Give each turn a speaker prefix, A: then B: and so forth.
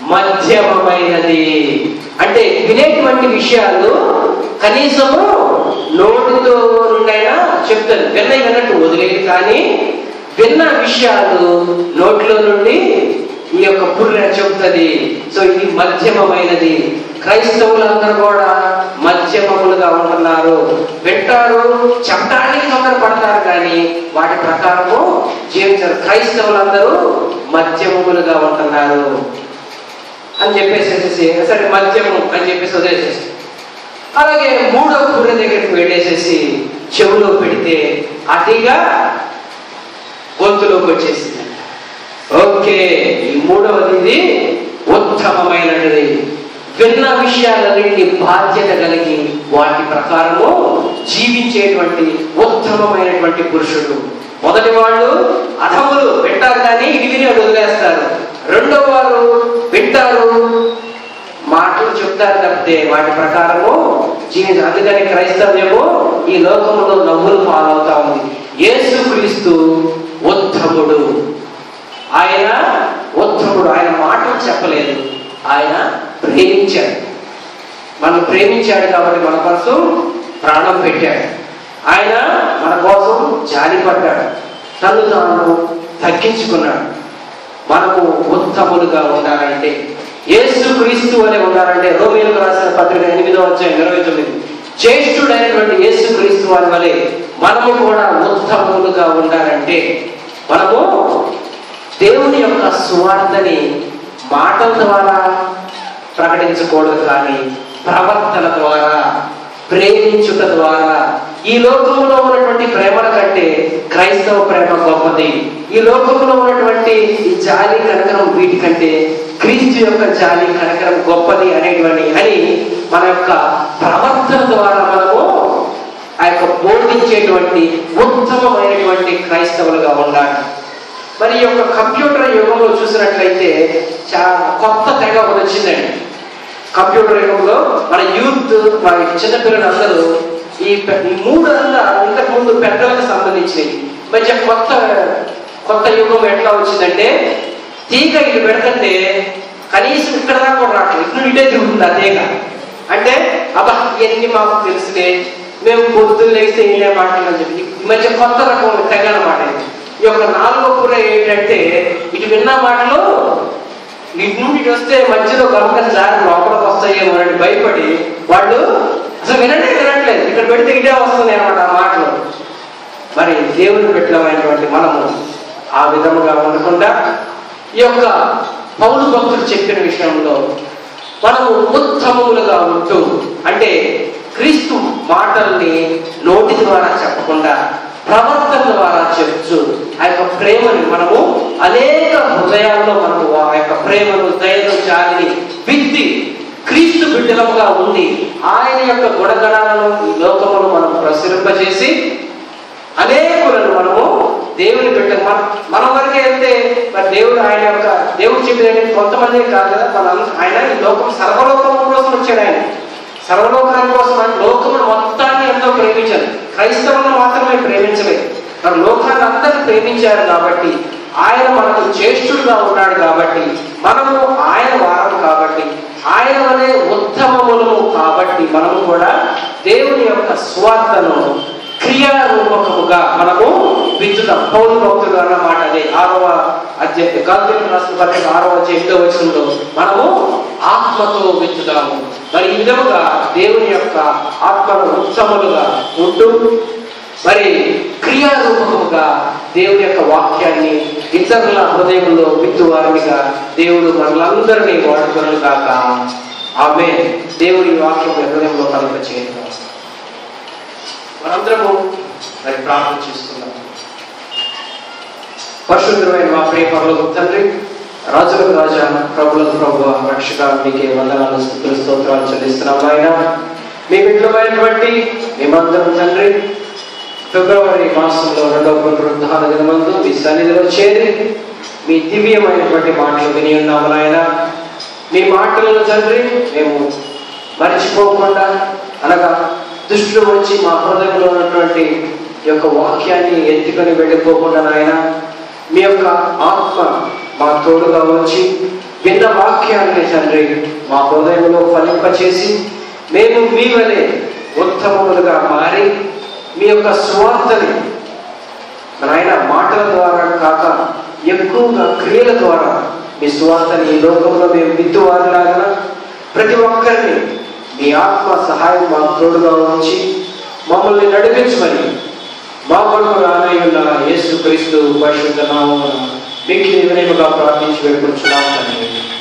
A: మధ్యమమైనది అంటే వినేటువంటి విషయాలు కనీసము నోటితో నుండైనా చెప్తారు విన్నవి విన్నట్టు వదిలేదు కానీ విన్న విషయాలు నోట్లో నుండి ఈ యొక్క పుర్రె చెప్తుంది సో ఇది మధ్యమమైనది క్రైస్తవులందరూ కూడా మధ్యమములుగా ఉంటున్నారు వింటారు చెప్పడానికి తొందరపడతారు కానీ వాటి ప్రకారము జీవించారు క్రైస్తవులందరూ మధ్యమములుగా ఉంటున్నారు అని చెప్పేసేసి సరే మద్యము అని చెప్పేసి వదిలేసేసి అలాగే మూడో పుర్రె దగ్గరికి వెళ్ళేసేసి చెవులో పెడితే అతిగా గొంతులోకి వచ్చేసింది ఓకే ఈ మూడవది ఇది ఉత్తమమైనది విన్న విషయాలన్నింటి బాధ్యత కలిగి వాటి ప్రకారము జీవించేటువంటి ఉత్తమమైనటువంటి పురుషుడు మొదటి వాళ్ళు అధములు వింటారు కానీ ఇది విని అటు వదిలేస్తారు రెండో వారు వింటారు మాటలు చెప్తారు తప్పితే వాటి ప్రకారము జీవించ అందుకని క్రైస్తవ్యము ఈ లోకంలో నవ్వులు పాలవుతా ఉంది యేసు క్రీస్తు ఉత్తముడు ఆయన ఉత్తముడు ఆయన మాటలు చెప్పలేదు ఆయన ప్రేమించాడు మనం ప్రేమించాడు కాబట్టి మన కోసం ప్రాణం పెట్టాడు ఆయన మన కోసం జాలి పడ్డాడు తను తాను తగ్గించుకున్నాడు మనము ఉత్తములుగా ఉండాలంటే యేసు క్రీస్తు అనే ఉండాలంటే రోమిలకు రాసిన పత్రిక ఎనిమిదో అధ్యాయం ఇరవై తొమ్మిది జ్యేష్ఠుడైనటువంటి యేసు క్రీస్తు వారి వలె మనము కూడా ఉత్తములుగా ఉండాలంటే మనము దేవుని యొక్క సువార్తని మాటల ద్వారా ప్రకటించకూడదు కానీ ప్రవర్తన ద్వారా ప్రేమించుట ద్వారా ఈ లోకంలో ఉన్నటువంటి ప్రేమల కంటే క్రైస్తవ ప్రేమ గొప్పది ఈ లోకంలో ఉన్నటువంటి ఈ జాలి కనకరం వీటికంటే క్రీస్తు యొక్క జాలి కనకరం గొప్పది అనేటువంటి అని మన యొక్క ప్రవర్తన ద్వారా మనము ఆ యొక్క బోధించేటువంటి ఉత్తమమైనటువంటి క్రైస్తవులుగా ఉండాలి మరి ఈ యొక్క కంప్యూటర్ యుగంలో చూసినట్లయితే చాలా కొత్త తెగ ఒకటి వచ్చిందండి కంప్యూటర్ యుగంలో మన యూత్ మన చిన్నపిల్లలందరూ ఈ పె- ఈ మూడు అంతా ఇంతకు ముందు పెద్దలకు సంబంధించినవి మధ్య కొత్త కొత్త యుగం ఎట్లా వచ్చిందంటే తీగ ఇటు పెడుతుంటే కనీసం ఇక్కడ దాకా కూడా రావట్లేదు ఇటు నుండి ఇటే తిరుగుతుంది ఆ తీగ అంటే అబ్బా ఇవన్నీ మాకు తెలుసులే మేము పొద్దున్న లేస్తే ఇదే మాట్లాడని చెప్పి ఈ మధ్య కొత్త రకం తెగ అన్నమాట ఇది. ఈ యొక్క నాలుగో పుర ఏంటంటే ఇటు విన్న మాటలు ఇటు నుండి ఇటు వస్తే మధ్యలో గమకం జారి లోపలికి వస్తాయేమో అని భయపడి వాళ్ళు అసలు వినటే వినట్లేదు ఇక్కడ పెడితే ఇదే వస్తుంది అనమాట ఆ మాటలు మరి దేవుని పెట్టమైనటువంటి మనము ఆ విధముగా ఉండకుండా ఈ యొక్క పౌరు భక్తులు చెప్పిన విషయంలో మనము ఉత్తమములుగా ఉంటూ అంటే క్రీస్తు మాటల్ని నోటి ద్వారా చెప్పకుండా ప్రవర్తన ద్వారా చెప్తూ ఆ యొక్క ప్రేమని మనము అనేక హృదయాల్లో మనము ఆ యొక్క ప్రేమను దయను జాలిని విత్తి క్రీస్తు బిడ్డలముగా ఉండి ఆయన యొక్క గుణగణాలను ఈ లోకమును మనం ప్రసరింపజేసి అనేకులను మనము దేవుని బిడ్డ మన మన వరకే వెళ్తే మరి దేవుడు ఆయన యొక్క దేవుడు చెప్పిన కొంతమంది కాదు కదా మన ఆయన ఈ లోకం సర్వలోకం కోసం వచ్చాడు ఆయన సర్వలోకాని కోసం ఆయన లోకమును మొత్తాన్ని ఎంతో ప్రేమించారు క్రైస్తవులను మాత్రమే ప్రేమించలేదు మరి లోకాన్ని అందరినీ ప్రేమించారు కాబట్టి ఆయన మనకు జ్యేష్ఠుడుగా ఉన్నాడు కాబట్టి మనము ఆయన వారం కాబట్టి ఆయన వలె ఉత్తమములము కాబట్టి మనము కూడా దేవుని యొక్క స్వార్థను క్రియారూపకముగా మనము విద్యుతాం పౌరు భక్తుడు అన్న మాట అదే ఆరవ అధ్యాయ గాంధీ రాసిన పత్రిక ఆరవ అధ్యాయ ఎనిమిదవ వచనంలో మనము ఆత్మతో విత్తుతాము మరి ఈ విధముగా దేవుని యొక్క ఆత్మను ఉత్తములుగా ఉంటూ మరి క్రియారూపకముగా దేవుని యొక్క వాక్యాన్ని ఇతరుల హృదయంలో విత్తువారిగా దేవుడు మనలందరినీ వాడుకును కాక ఆమె దేవుని వాక్యం హృదయంలో కలుగ చేయడం మనందరము మరి ప్రార్థన చేసుకుందాం పరిశుద్ధమైన మా ప్రియ పరులకు తండ్రి రాజులకు రాజా ప్రభులకు ప్రభు రక్షక మీకే వందనాలు స్థుతులు స్తోత్రాలు చెల్లిస్తున్నాం ఆయన మీ బిడ్డమైనటువంటి మేమందరం తండ్రి ఫిబ్రవరి మాసంలో రెండవ పునరుద్ధాన దినమందు మీ సన్నిధిలో చేరి మీ దివ్యమైనటువంటి మాటలు విని ఉన్నాము నాయన మీ మాటలను తండ్రి మేము మర్చిపోకుండా అనగా దృష్టిలో వచ్చి మా హృదయంలో ఉన్నటువంటి ఈ యొక్క వాక్యాన్ని ఎత్తుకొని వెళ్ళిపోకుండా నాయన మీ యొక్క ఆత్మ మా తోడుగా వచ్చి విన్న వాక్యాన్ని తండ్రి మా హృదయంలో ఫలింపచేసి మేము మీ వలె ఉత్తమములుగా మారి మీ యొక్క స్వార్థని నాయన మాటల ద్వారా కాక ఎక్కువగా క్రియల ద్వారా మీ స్వార్థని ఈ లోకంలో మేము విత్తువారిలాగా ప్రతి ఒక్కరిని మీ ఆత్మ సహాయం మాకు తోడుగా ఉంచి మమ్మల్ని నడిపించమని మా కొరకు రానయ్యున్న యేసు క్రీస్తు పరిశుద్ధ నామమున మిక్కిలి వినయముగా ప్రార్థించి వేడుకుంటున్నాం తండ్రి